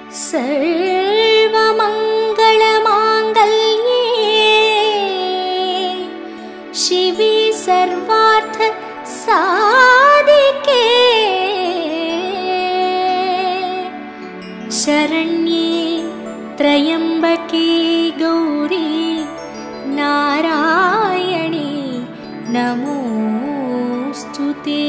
सर्वमङ्गलमाङ्गल्ये शिवे सर्वार्थ साधिके शरण्ये त्र्यम्बके गौरी नारायणे नमोऽस्तु ते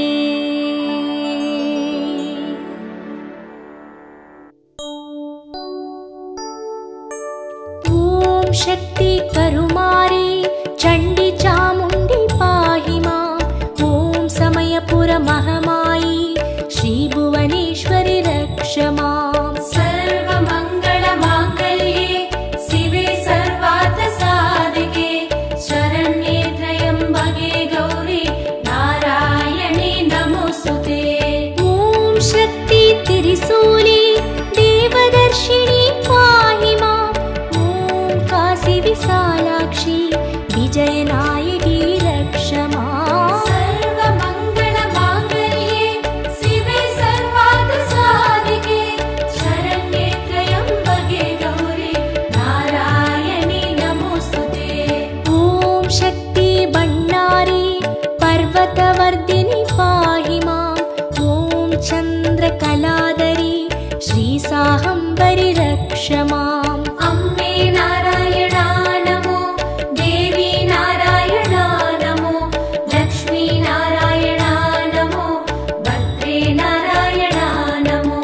ॐ शक्ति करुमारी चण्डि चामुण्डि पाहि माम् ॐ समयपुरमहमायि श्रीभुवनेश्वरि रक्ष माम् सर्वमङ्गलमाङ्गल्ये शिवे सर्वार्थसाधिके शरण्ये त्र्यम्बके गौरी नारायणे नमोऽस्तु ते ॐ शक्ति त्रिशूली देवदर्शिनी पाहि माम् ॐ काशी विशालाक्षी विजयनायकी रक्ष माम् सर्वमङ्गलमाङ्गल्ये शिवे सर्वार्थसाधिके शरण्ये त्र्यम्बके गौरी नारायणे नमोऽस्तु ते ॐ शक्ति बण्णारी पर्वतवर्धिनि पाहि माम् ॐ चन्द्रकलादरी श्रीसाहम्बरि रक्ष माम् अम्मे नारायणा नमो देवी नारायणा नमो लक्ष्मी नारायणा नमो भद्रे नारायणा नमो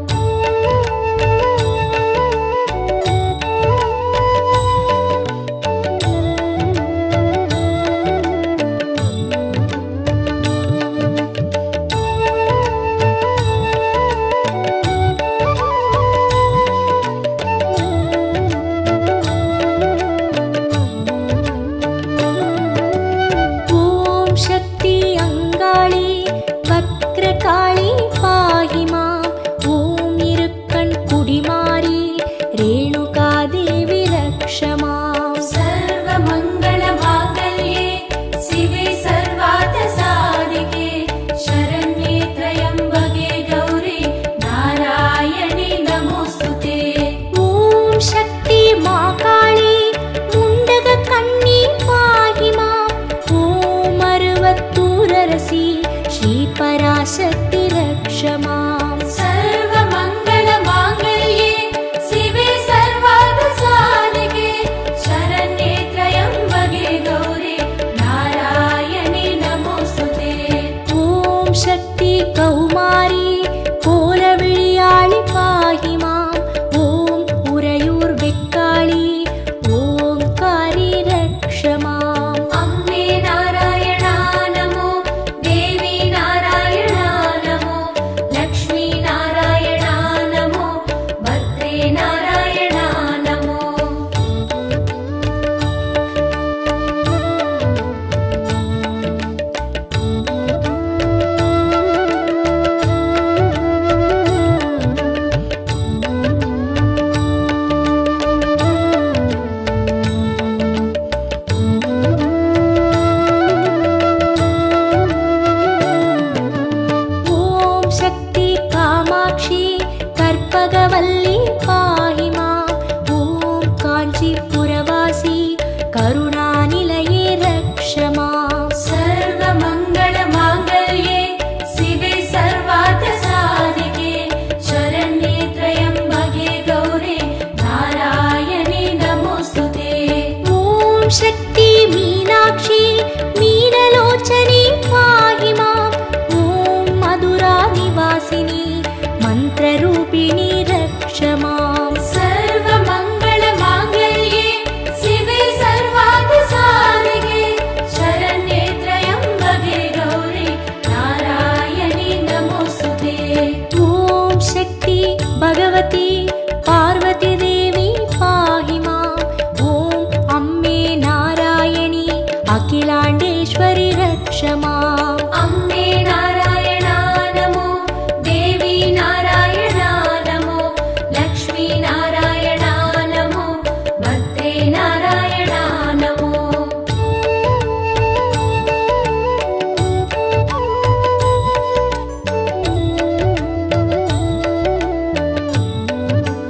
ॐ शक्ति अङ्गाळी वक्रकाळी पाहि माम् ॐ इरुक्कण् कुडिमारी रेणुकादेवि रक्ष माम् सर्वमङ्गलमाङ्गल्ये शिवे सर्वार्थसाधिके शरण्ये त्र्यम्बके गौरी नारायणे नमोऽस्तु ते ॐ शक्ति मा काळी मुण्डगकन्नी पाहि माम् ॐ अरुवत्तूररसि श्रीपराशक्ति रक्ष माम् सर्वमङ्गलमाङ्गल्ये शिवे सर्वार्थसाधिके शरण्ये त्र्यम्बके गौरी नारायणे नमोऽस्तु ते ॐ शक्ति कौमारी कोलविळियाळि पाहि माम् ॐ उरयूर्बेक्काळि ओङ्कारि रक्ष माम् अम्मे नारायणा नमो देवी नारायणा नमो लक्ष्मी नारायणा नमो भद्रे नारायणा नमो ॐ शक्ति कामाक्षी कर्पगवल्ली पाहि माम् ॐ काञ्चीपुरवासी करुणानिलये रक्ष माम् सर्वमङ्गलमाङ्गल्ये शिवे सर्वार्थसाधिके शरण्ये त्र्यम्बके गौरी नारायणे नमोऽस्तु ते ॐ शक्ति मीनाक्षी मीनलोचनी पाहि माम् ॐ मधुरा निवासिनी मन्त्ररूपिणी रक्ष माम् सर्वमङ्गलमाङ्गल्ये शिवे सर्वार्थसाधिके शरण्ये त्र्यम्बके गौरी नारायणे नमोऽस्तु ते ॐ शक्ति भगवती पार्वती देवी पाहि माम् ॐ अम्मे नारायणी अखिलाण्डेश्वरि रक्ष माम् अम्मे नारायणा नमो देवी नारायणा नमो लक्ष्मी नारायणा नमो भद्रे नारायणा नमो ॐ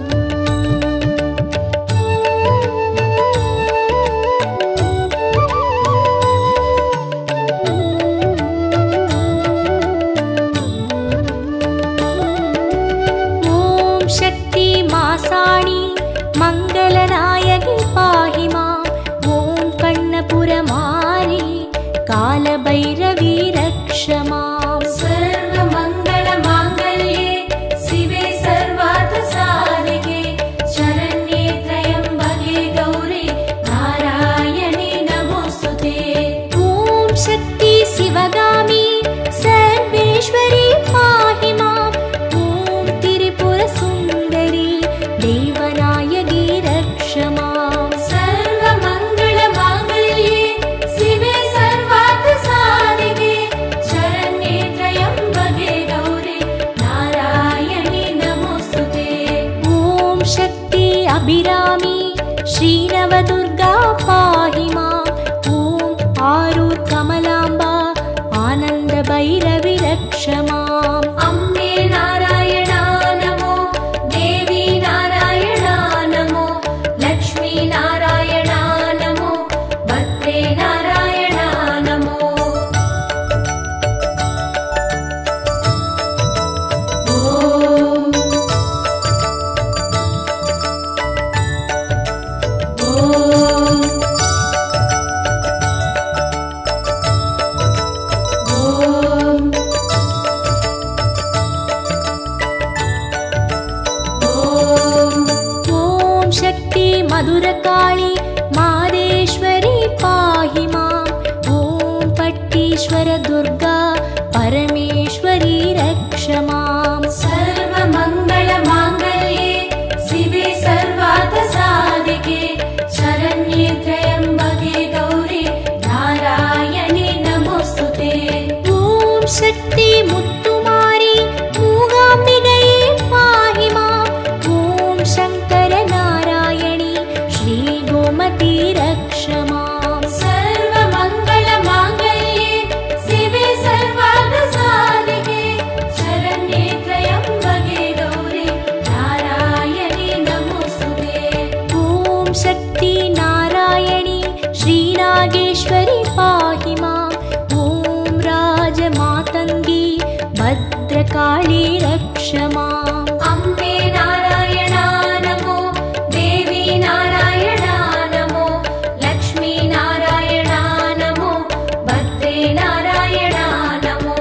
पासाणि मङ्गलनायकि पाहि माम् ॐ कण्णपुरमारि कालभैरवी रक्ष माम् सर्वमङ्गलमाङ्गल्ये शिवे सर्वार्थसाधिके शरण्ये त्र्यम्बके गौरि नारायणि नमोऽस्तु ते ॐ शक्ति शिवगामि सर्वेश्वरी पाहि माम् ॐ त्रिपुरसुन्दरी देवनायकी रक्ष माम् सर्वमङ्गलमाङ्गल्ये शिवे सर्वार्थसाधिके शरण्ये त्र्यम्बके गौरि नारायणि नमोऽस्तु ते ॐ शक्ति अभिरामि श्रीनवदुर्गा पाहि माम् ॐ आरूर् कमलाम्बा आनन्दभैरवि रक्ष माम् अम्बे नारायणा नमो देवी नारायणा नमो लक्ष्मी नारायणा नमो भद्रे नारायणा नमो ॐ ॐ ॐ ॐ ॐ शक्ति मधुरकाळि मादेश्वरी पाहि माम् ॐ पट्टीश्वर दुर्गा परमेश्वरी रक्ष माम् सर्वमङ्गलमाङ्गल्ये शिवे सर्वार्थसाधिके शरण्ये त्र्यम्बके गौरि नारायणि नमोऽस्तु ते ॐ शक्ति मुत्तुमारि मूगाम्बिगये पाहि माम् ॐ शङ्करनारायणि श्रीगोमती रक्ष माम् सर्वमङ्गलमाङ्गल्ये शिवे सर्वार्थसाधिके शरण्ये त्र्यम्बके गौरि नारायणि नमोऽस्तु ते ॐ शक्ति नारायणि श्रीनागेश्वरि पाहि माम् ॐ राजमातङ्गी भद्रकाली रक्ष माम् अम्बे नारायणा नमो देवी नारायणा नमो लक्ष्मी नारायणा नमो भद्रे नारायणा नमो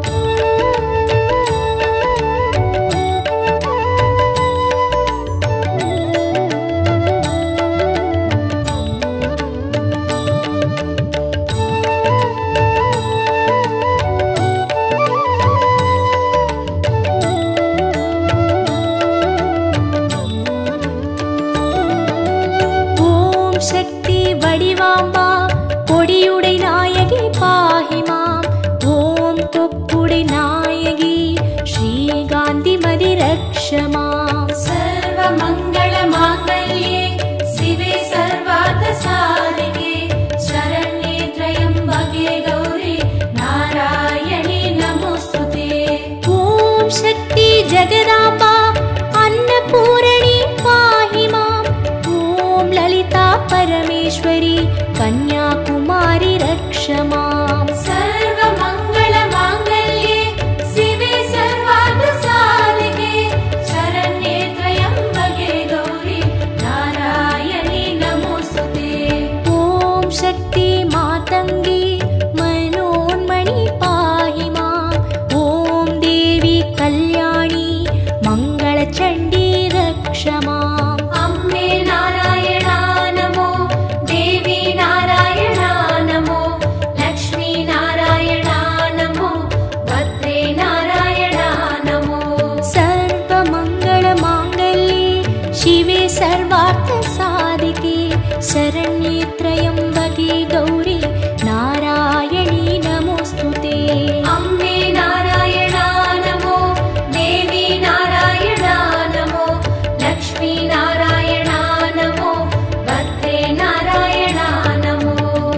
ॐ शक्ति वडिवाम्बा कोडियुडै नायकि पाहि माम् ॐ कोप्पुडै नायकि श्रीगान्धिमदि रक्ष माम् सर्वमङ्गलमाङ्गल्ये शिवे सर्वार्थसाधिके शरण्ये त्र्यम्बके गौरि नारायणि नमोऽस्तु ते ॐ शक्ति जगदाम्बा अन्नपूरणि पाहि माम् ॐ ललिता परमेश्वरी कन्याकुमारि रक्ष माम् सर्वमङ्गलमाङ्गल्ये शिवे सर्वार्थसाधिके शरण्ये त्र्यम्बके गौरि नारायणि नमोऽस्तु ते ॐ शक्ति मातङ्गी मनोन्मणि पाहि माम् ॐ देवी कल्याणी मङ्गलचण्डी रक्ष माम् अम्बे नारायणा नमो देवी नारायणा नमो लक्ष्मी नारायणा नमो भद्रे नारायणा नमो सर्वमङ्गलमाङ्गल्ये शिवे सर्वार्थसाधिके शरण्ये त्र्यम्बके गौरि नारायणी नमोऽस्तु ते अम्बे नारायणा नमो देवी नारायणा नमो लक्ष्मी नारायणा नमो भद्रे नारायणा नमो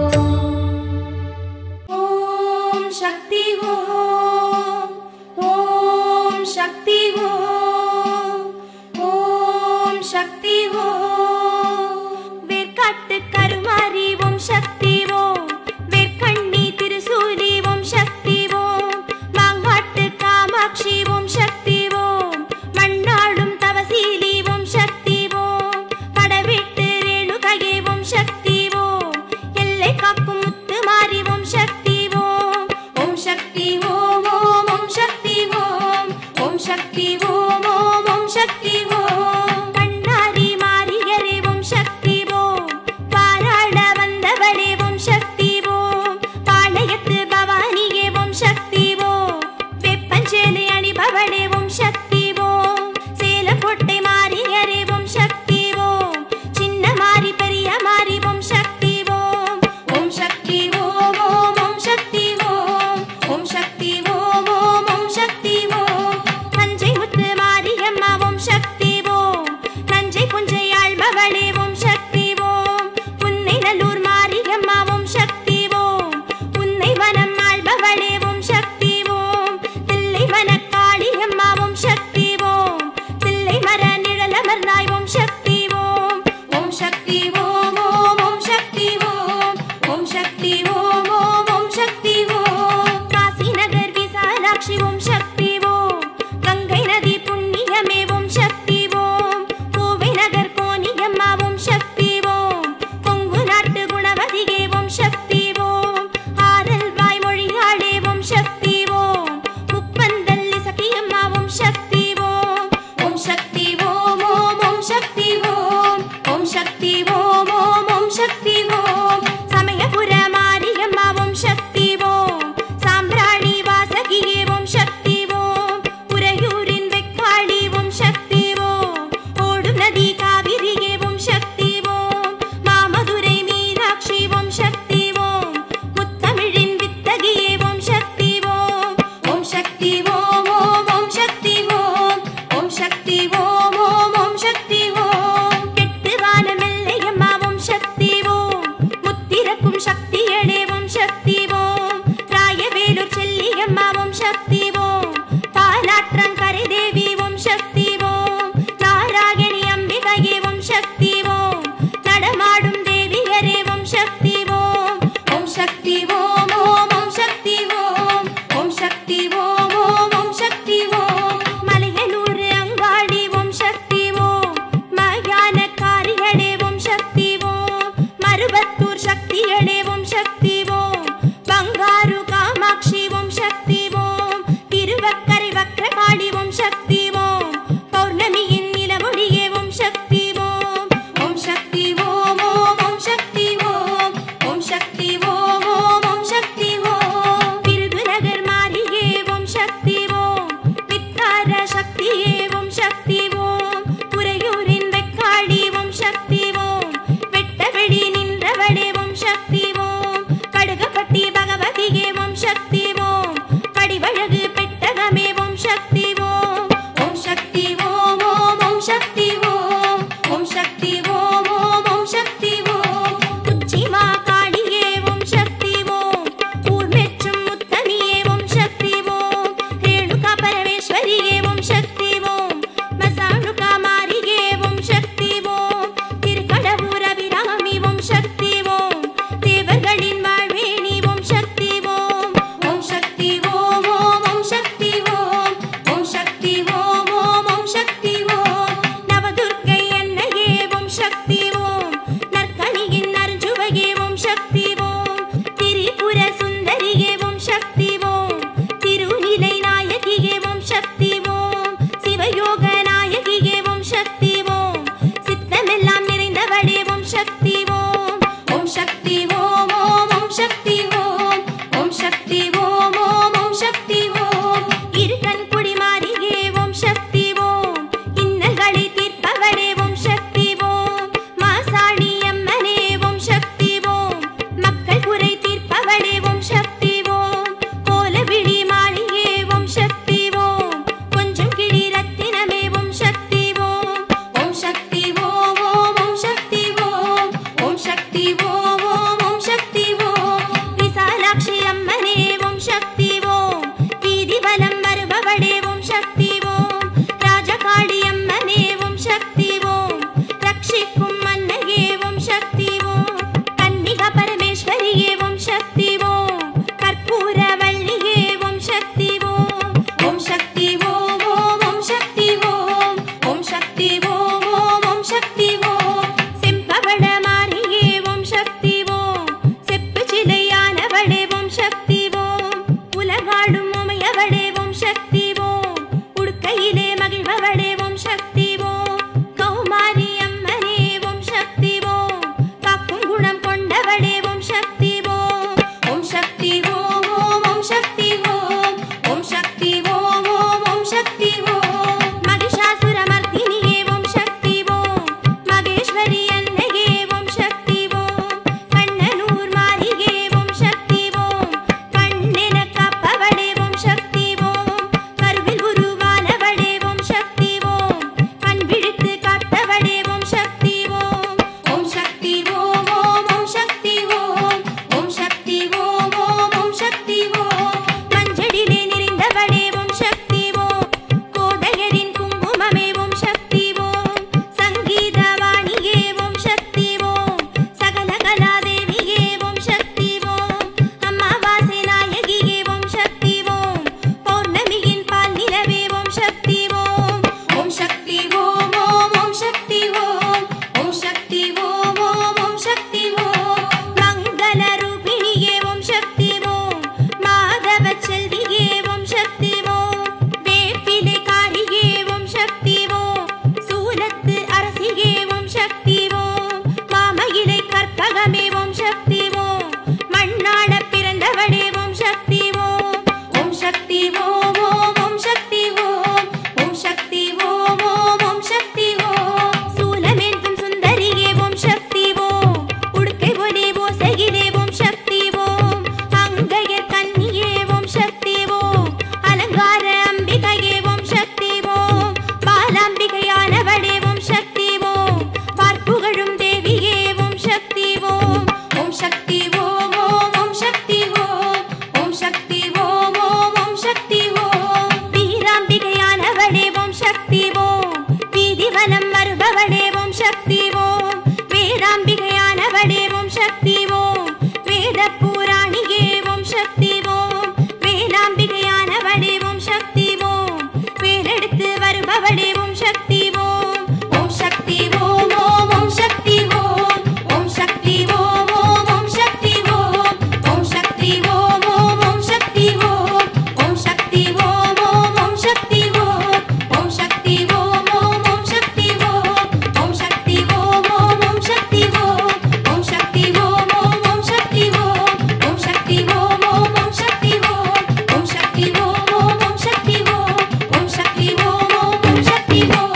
ॐ शक्ति ॐ ॐ शक्ति ॐ ॐ शक्ति ॐ வேர்க்காட்டு கருமாரி ஓம் சக்தி ஓம் வேர்க்கண்ணி திருசூலி ஓம் சக்தி ஓம் மாங்காட்டு காமாட்சி ஓம் சக்தி ஓம் மண்ணாளும் தவசீலி ஓம் சக்தி சக்தி ஓம் ஓம் ஓம் சக்தி ஓம் கெட்டு வானமெல்லையம்மா ஓம் சக்தி ஓம் முத்திரக்கும் சக்தியடே ஓம் சக்தி ஓம் ராயவேலூர் செல்லியம்மா ஓம் சக்தி ஓம் பாலாற்றங்கரை தேவி ஓம் சக்தி ஓம் நாராயணி அம்பிகையே ஓம் சக்தி ஓம் நடமாடும் தேவியரே ஓம் சக்தி ஓம் ஓம் சக்தி ஓம் ஓம் ஓம் சக்தி ஓம் ஓம் சக்தி ஓம் ஓம் ஓம் சக்தி ஓம் மலையனூர் அங்காடி ஓம் சக்தி ஓம் வருபவளே ஓம் சக்தி ஓம் வேதாம்பிகையானவளே ஓம் சக்தி ஓம் வேத புராணியே ஓம் சக்தி ஓம் வேதாம்பிகையானவளே ஓம் சக்தி ஓம் வேலெடுத்து வருபவளே ஓம் சக்தி ஓம் ஓம் சக்தி ஓம் ஓம் ஓம் சக்தி ஓம் ஓம் சக்தி ஓம் ஓம் ஓம் சக்தி ஓம் ஓம் சக்தி ஓம் ஓம் ஓம் சக்தி ஓம் ஓம் சக்தி ஓம் ஓம் ஓம் சக்தி ஓம் ஓம் சக்தி ஓம் ஓம் ஓம் சக்தி ஓம் ஓம் சக்தி ஓம் ஓம் ஓம் சக்தி ஓம் ஓம் சக்தி ஓம் ஓம் ஓம் சக்தி ஓம் ஓம் சக்தி ஓம் ஓம் ஓம் சக்தி ஓம் ஓம் சக்தி ஓம் ஓம் ஓம் சக்தி ஓம் ஓம் சக்தி ஓம் ஓம் ஓம் சக்தி ஓம்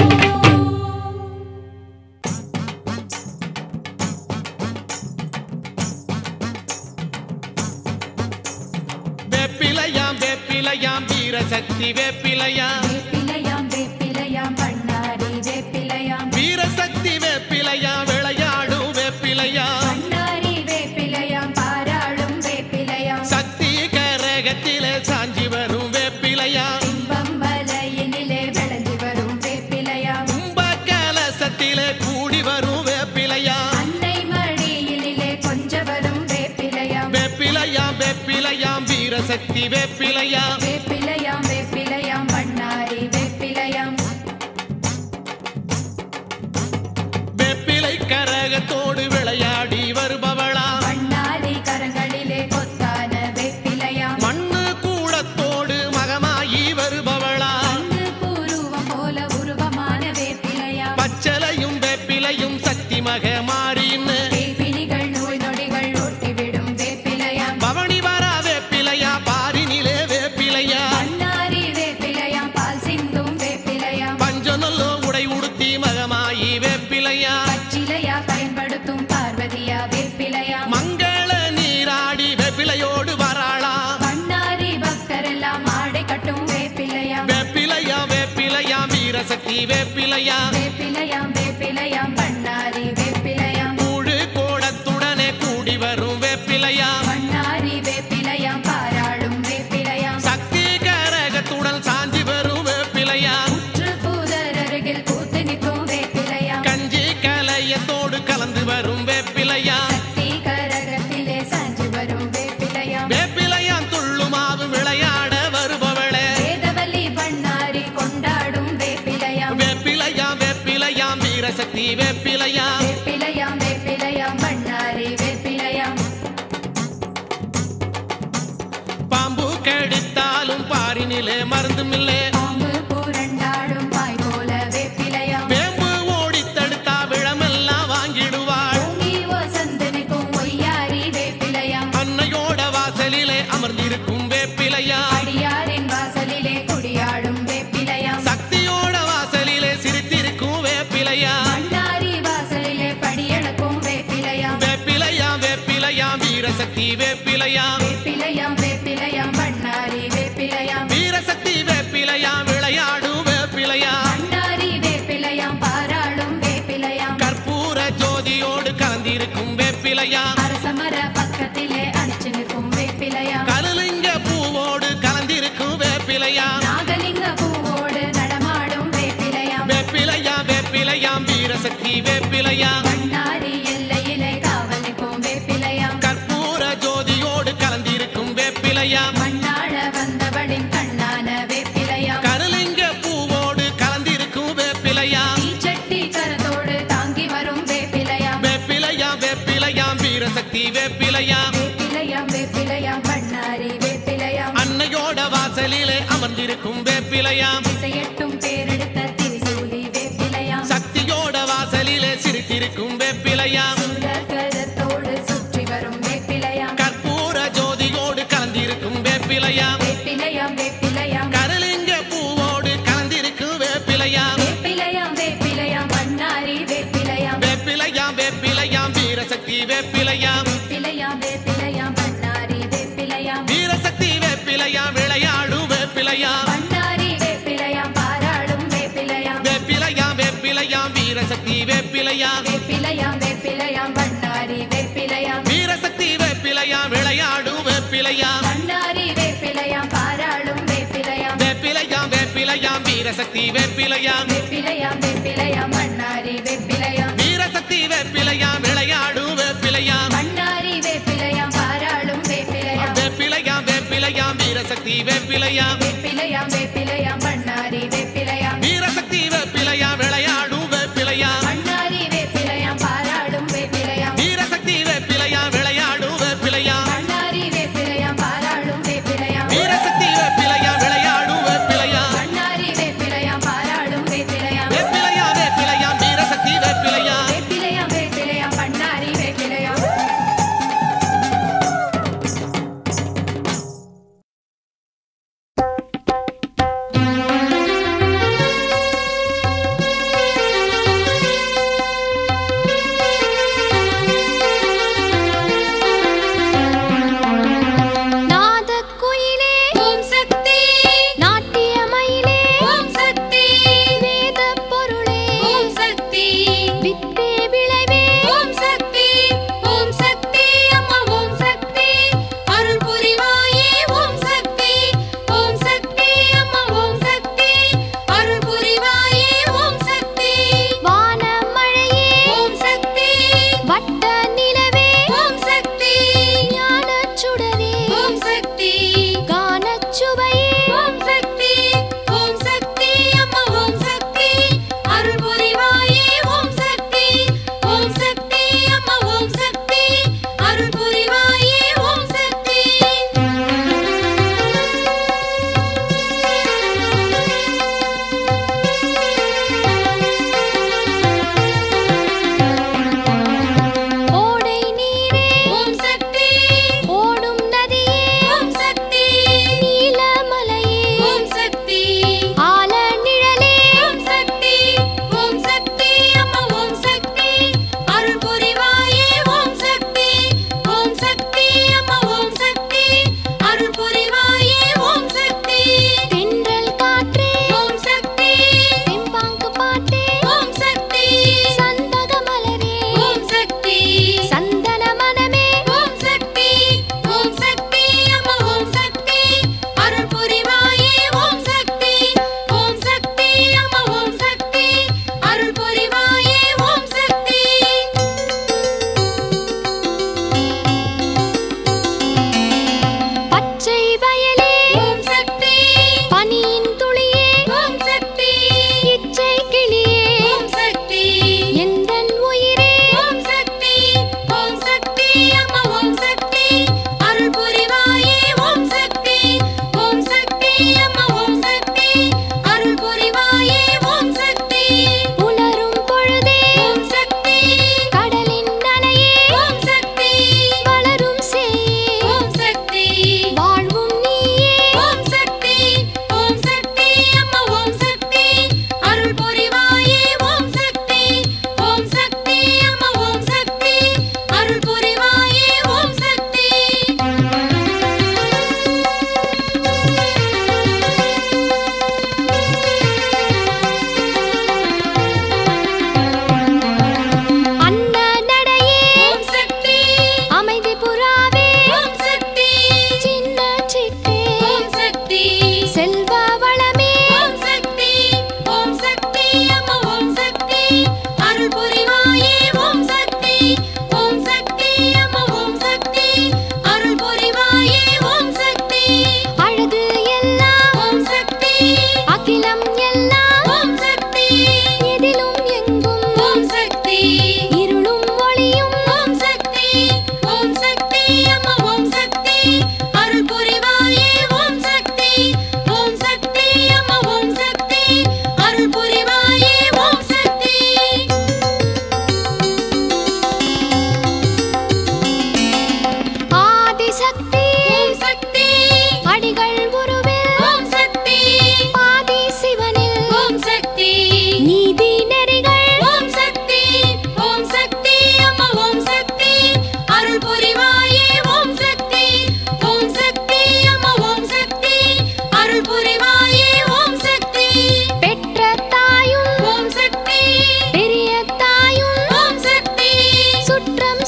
வேப்பிலையாம் வேப்பிலையாம் வீரசக்தி வேப்பிலையாம் வேப்பிலையாம் வேப்பிலையாம் பண்ணாரி வேப்பிலையாம் வீரசக்தி வேப்பிலையாம் விளையாடும் வேப்பிலையாம் பண்ணாரி வேப்பிலையாம் பாராளும் வேப்பிலையாம் சக்தி கரகத்திலே சாஞ்சி வரும் வேப்பிலையாம் இன்பம் வலையினிலே விளைஞ்சி வரும் வேப்பிலையாம் கும்ப கலசத்திலே கூடி வரும் வேப்பிலையாம் அன்னை மடியினிலே கொஞ்ச வரும் வேப்பிலையாம் வேப்பிலையாம் வேப்பிலையாம் வீரசக்தி வேப்பிலையாம் வேப்பிலையாம் வேப்பிலையாம் பண்ணாரி வேப்பிலையாம் வேப்பிலை கரகத்தோடு விளையாடி வருபவளாம் பண்ணாரி கரங்களிலே கொத்தான வேப்பிலையாம் மண்ணு கூடத்தோடு மகமாயி வருபவளாம் அன்று பூருவம் போல உருவமான வேப்பிலையாம் பச்சலையும் வேப்பிலையும் சக்தி மக மாறின்னு பேய்பிணிகள் நோய் நொடிகள் ஓட்டிவிடும் வேப்பிலையாம் பவனி வரா வேப்பிலையா பாரினிலே வேப்பிலையா பண்ணாரி வேப்பிலையாம் பால் சிந்தும் வேப்பிலையாம் பஞ்சநல்லோ உடை உடுத்தி மகமாயி வேப்பிலையா பச்சிலையா பயன்படுத்தும் பார்வதியா வேப்பிலையாம் மங்கள நீராடி வேப்பிலையோடு வராளா பண்ணாரி பக்தரெல்லாம் ஆடை கட்டும் வேப்பிலையாம் வேப்பிலையா வேப்பிலையா வீரசக்தி வேப்பிலையா வேப்பிலையாம் வேப்பிலையாம் பண்ணாரி வேப்பிலையாம் கூழு கோடத்துடனே கூடி வரும் வேப்பிலையா பண்ணாரி வேப்பிலையாம் பாராளும் வேப்பிலையாம் சக்தி கரகத்துடன் சாந்தி வரும் வேப்பிலையா உற்று பூதர் அருகில் பூத்து நிற்கும் வேப்பிலையாம் கஞ்சி கலையத்தோடு கலந்து வரும் வேப்பிலையா சக்தி கரகத்திலே சாஞ்சு வரும் வேப்பிலையாம் வேப்பிலையான் துள்ளுமாவு விளையாட வருபவளே வேதவல்லி பண்ணாரி கொண்டாடும் வேப்பிலையாம் வேப்பிலையாம் வேப்பிலையாம் வீரசக்தி வேப்பிலையாம் வேப்பிலையாம் வேப்பிலையாம் பண்ணாரி வேப்பிலையாம் பாம்பு கடித்தாலும் பாரினிலே மருந்துமில்லே பாம்பு புரண்டாடும் பாய் போல வேப்பிலையாம் வேம்பு ஓடி தடுத்தா விழமெல்லாம் வாங்கிடுவாள் ஓங்கி வசந்தனுக்கும் ஒய்யாரி வேப்பிலையாம் அன்னையோட வாசலிலே அமர்ந்திருக்கும் வேப்பிலையா அடியாரின் வாசலிலே குடியாடும் வேப்பிலையாம் சக்தியோட வாசலிலே சிரித்திருக்கும் வேப்பிலையா பண்ணாரி வாசலிலே படியளக்கும் வேப்பிலையாம் வேப்பிலையா வேப்பிலையா வீரசக்தி வேப்பிலையா வேப்பிலையாம் வேப்பிலையாம் பண்ணாரி வேப்பிலையாம் வீரசக்தி வேப்பிலையா விளையாடும் வேப்பிலையா பண்ணாரி வேப்பிலையாம் பாராளும் வேப்பிலையாம் கற்பூர ஜோதியோடு கலந்திருக்கும் வேப்பிலையா அரசமர பக்கத்திலே அடிச்சு நிற்கும் வேப்பிலையாம் கருலிங்க பூவோடு கலந்திருக்கும் வேப்பிலையா நாகலிங்க பூவோடு நடமாடும் வேப்பிலையாம் வேப்பிலையா வேப்பிலையாம் வீரசக்தி வேப்பிலையா பண்ணாரி எல்லையிலே காவல் நிற்கும் வேப்பிலையாம் கற்பூர ஜோதியோடு கலந்திருக்கும் வேப்பிலையா மண்ணாள வந்தவளின் கண்ணான வேப்பிலையாம் கருலிங்க பூவோடு கலந்திருக்கும் வேப்பிலையா தீச்சட்டி கரத்தோடு தாங்கி வரும் வேப்பிலையாம் வேப்பிலையா வேப்பிலையாம் வீரசக்தி வேப்பிலையா வேப்பிலையாம் வேப்பிலையாம் பண்ணாரி வேப்பிலையாம் அன்னையோட வாசலிலே அமர்ந்திருக்கும் வேப்பிலையா திசையெட்டும் பேரெடுத்த திரிசூலி வேப்பிலையாம் சக்தியோட வாசலிலே சிரித்திருக்கும் வேப்பிலையா சுடர்கரத்தோடு சுற்றி வரும் வேப்பிலையாம் கற்பூர ஜோதியோடு கலந்திருக்கும் வேப்பிலையா வேப்பிலையாம் வேப்பிலையாம் கருலிங்க பூவோடு கலந்திருக்கும் வேப்பிலையா வேப்பிலையாம் வேப்பிலையாம் பண்ணாரி வேப்பிலையாம் வேப்பிலையாம் வேப்பிலையாம் வீரசக்தி வேப்பிலையாம் வேப்பிலையாம் வேப்பிலையாம் பண்ணாரி வேப்பிலையாம் வீரசக்தி வேப்பிலையாம் விளையாடும் வேப்பிலையாம் பண்ணாரி வேப்பிலையாம் பாராளும் வேப்பிலையாம் வேப்பிலையாம் வேப்பிலையாம் வீரசக்தி வேப்பிலையாம் வேப்பிலையாம் வேப்பிலையாம் பண்ணாரி வேப்பிலையாம் வீரசக்தி வேப்பிலையாம் விளையாடும் வேப்பிலையாம் பண்ணாரி வேப்பிலையாம் பாராளும் வேப்பிலையாம் வேப்பிலையாம் வேப்பிலையாம் வீரசக்தி வேப்பிலையாம் வேப்பிலையாம் வேப்பிலையாம் பண்ணாரி வேப்பிலையாம்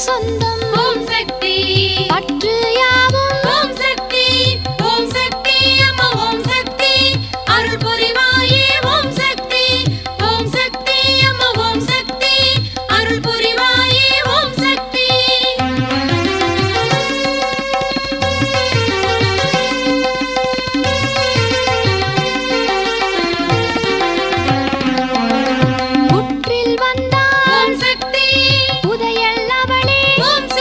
சொந்தம் ஓம் சக்தி பற்று யாவும் ஓம் சக்தி ஓம் சக்தி அம்மா ஓம் சக்தி அருள் புரிவாயே ஓம் சக்தி ஓம் சக்தி அம்மா ஓம் சக்தி அருள் புரிவாயே ஓம் சக்தி புற்றில் வந்தால் ஓம் சக்தி புதையல் அவளே ஓம்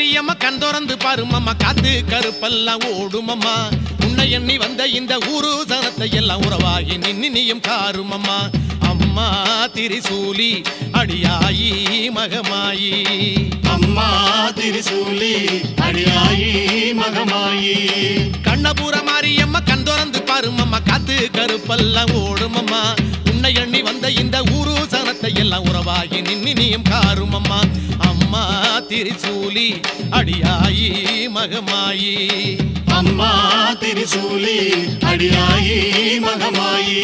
மாரியம்மா கண் திறந்து பாருமம்மா காத்து கருப்பெல்லாம் ஓடுமம்மா உன்னை எண்ணி வந்த இந்த ஊரு சனத்தை எல்லாம் உறவாகி நின்னு நீயும் காருமம்மா அம்மா திரிசூலி அடியாயி மகமாயி அம்மா திரிசூலி அடியாயி மகமாயி கண்ணபுர மாரியம்மா கண் திறந்து பாருமம்மா காத்து கருப்பெல்லாம் ஓடுமம்மா உன்னை எண்ணி வந்த இந்த ஊரு சனத்தை எல்லாம் உறவாகி நின்னு நீயும் காருமம்மா அம்மா திரிசூலி அடியாயி மகமாயி அம்மா திரிசூலி அடியாயி மகமாயி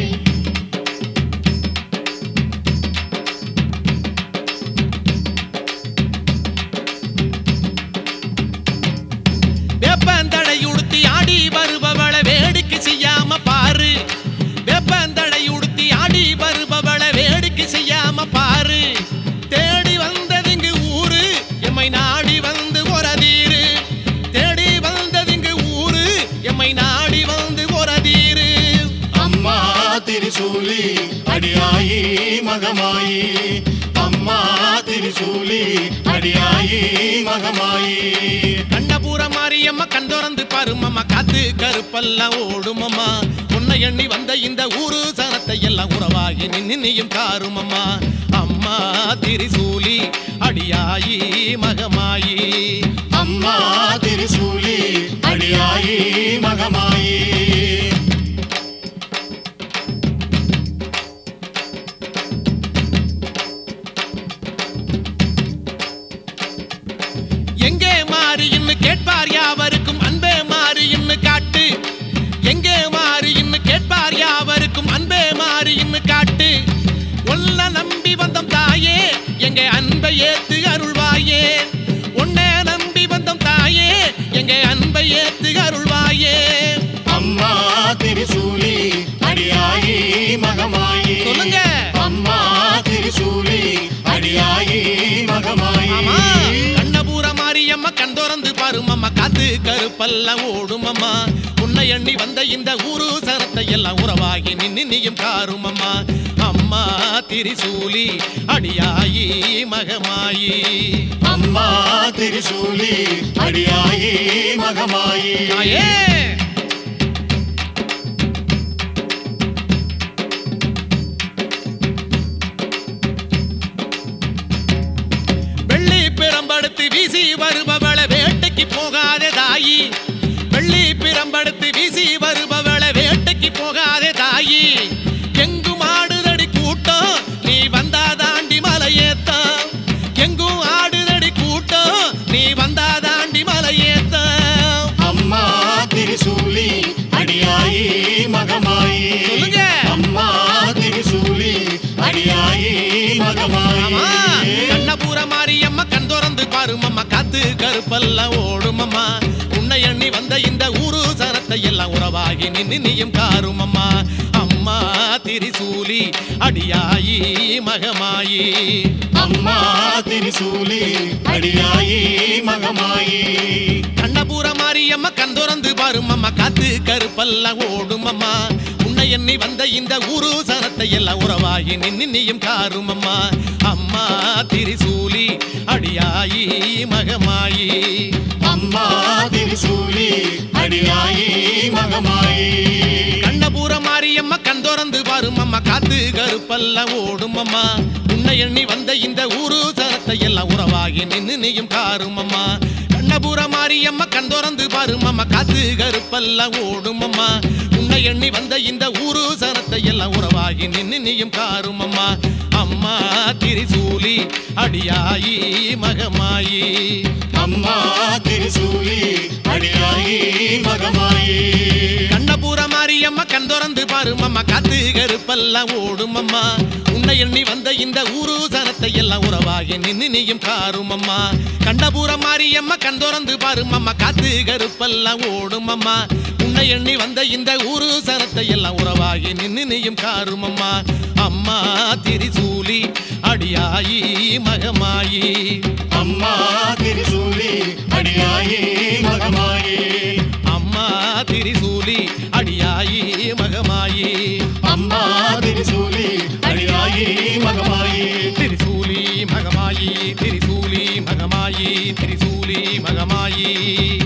வேப்பந்தடை உடுத்தி ஆடி வருபவள வேடிக்கை செய்யாம பாரு வேப்பந்தடை உடுத்தி ஆடி வருபவள வேடிக்கை செய்யாம பாரு தேடி வந்ததிங்கு ஊரு எம்மை நாடி வந்து ஒரதீரு தேடி வந்ததிங்கு ஊரு எம்மை நாடி வந்து ஒரதீரு அம்மா திரிசூலி அடியாயி மகமாயி அம்மா திரிசூலி அடியாயி மகமாயி கண்ணபுர மாரியம்மா கண் திறந்து பாருமம்மா காத்து கருப்பெல்லாம் ஓடுமம்மா உன்னை எண்ணி வந்த இந்த ஊரு சனத்தை எல்லாம் உறவாகி நின்னு நீயும் காருமம்மா அம்மா திரிசூலி அடியாயி மகமாயி அம்மா திரிசூலி அடியாயி மகமாயி எங்கே மாறின்னு கேட்பார் யாவருக்கும் அன்பே மாறின்னு காட்டு எங்கே மாறின்னு கேட்பார் யாவருக்கும் அன்பே மாறின்னு காட்டு உள்ள நம்பி வந்தோம் தாயே எங்க அன்பை ஏத்து அருள்வாயே உன்னை நம்பி வந்தோம் தாயே எங்க அன்பை ஏத்து அருள்வாயே அம்மா திரிசூலி அடியாயி மகமாயி சொல்லுங்க. அம்மா திரிசூலி அடியாயி மகமாயி ஆமா கண்ணபூர மாரியம்மா கண் திறந்து பாருமம்மா காத்து கருப்பெல்லாம் ஓடுமம்மா உன்னை எண்ணி வந்த இந்த ஊரு சரத்தை எல்லாம் உறவாகி நின்னு நீயும் காருமம்மா அம்மா திரிசூலி அடியாயி மகமாயி அம்மா திரிசூலி அடியாயி மகமாயி தாயே வெள்ளி பிரம்படுத்து வீசி வருபவள வேட்டைக்கு போகாதே தாயி வெள்ளி பிரம்படுத்து வீசி வருபவள வேட்டைக்கு போகாதே தாயி எங்கும் ஆடுதடி கூட்டம் நீ வந்தா தாண்டி மலையேத்தான் எங்கும் ஆடுதடி கூட்டம் நீ வந்தா தாண்டி மலையேத்தான் அம்மா திரிசூலி அடியாயி மகமாயி சொல்லுங்க. அம்மா திரிசூலி அடியாயி மகமாயி ஆமா கண்ணபூர மாரியம்மா கண் திறந்து பாருமம்மா காத்து கருப்பெல்லாம் ஓடுமம்மா உன்னை எண்ணி வந்த இந்த ஊரு சனத்தை எல்லாம் உறவாகி நின்னு நீயும் காருமம்மா அம்மா திரிசூலி அடியாயி மகமாயி அம்மா திரிசூலி அடியாயி மகமாயி கண்ணபூர மாரியம்மா கண் திறந்து பாருமம்மா காத்து கருப்பெல்லாம் ஓடுமம்மா உன்னை எண்ணி வந்த இந்த ஊரு சனத்தை எல்லாம் உறவாகி நின்னு நீயும் காருமம்மா அம்மா திரிசூலி அடியாயி மகமாயி அம்மா திரிசூலி அடியாயி மகமாயி கண்ணபூர மாரியம்மா கண் திறந்து பாருமம்மா காத்து கருப்பெல்லாம் ஓடுமம்மா உன்னை எண்ணி வந்த இந்த ஊரு சனத்தை எல்லாம் உறவாகி நின்னு நீயும் காருமம்மா கண்ணபூர மாரியம்மா கண் திறந்து பாருமம்மா காத்து கருப்பெல்லாம் ஓடுமம்மா உன்னை எண்ணி வந்த இந்த ஊரு சனத்தை எல்லாம் உறவாகி நின்னு நீயும் காருமம்மா அம்மா திரிசூலி அடியாயி மகமாயி அம்மா திரிசூலி அடியாயி மகமாயி கண்ணபூர மாரியம்மா கண் திறந்து பாருமம்மா காத்து கருப்பெல்லாம் ஓடுமம்மா உன்னை எண்ணி வந்த இந்த ஊரு சனத்தை எல்லாம் உறவாகி நின்னு நீயும் காருமம்மா கண்ணபூர மாரியம்மா கண் திறந்து பாருமம்மா காத்து கருப்பெல்லாம் ஓடுமம்மா உன்னை எண்ணி வந்த இந்த ஊரு சனத்தை எல்லாம் உறவாகி நின்னு நீயும் காருமம்மா அம்மா திரிசூலி அடியாயி மகமாயி அம்மா திரிசூலி அடியாயி மகமாயி அம்மா திரிசூலி அடியாயி மகமாயி அம்மா திரிசூலி அடியாயி மகமாயி திரிசூலி மகமாயி திரிசூலி மகமாயி திரிசூலி மகமாயி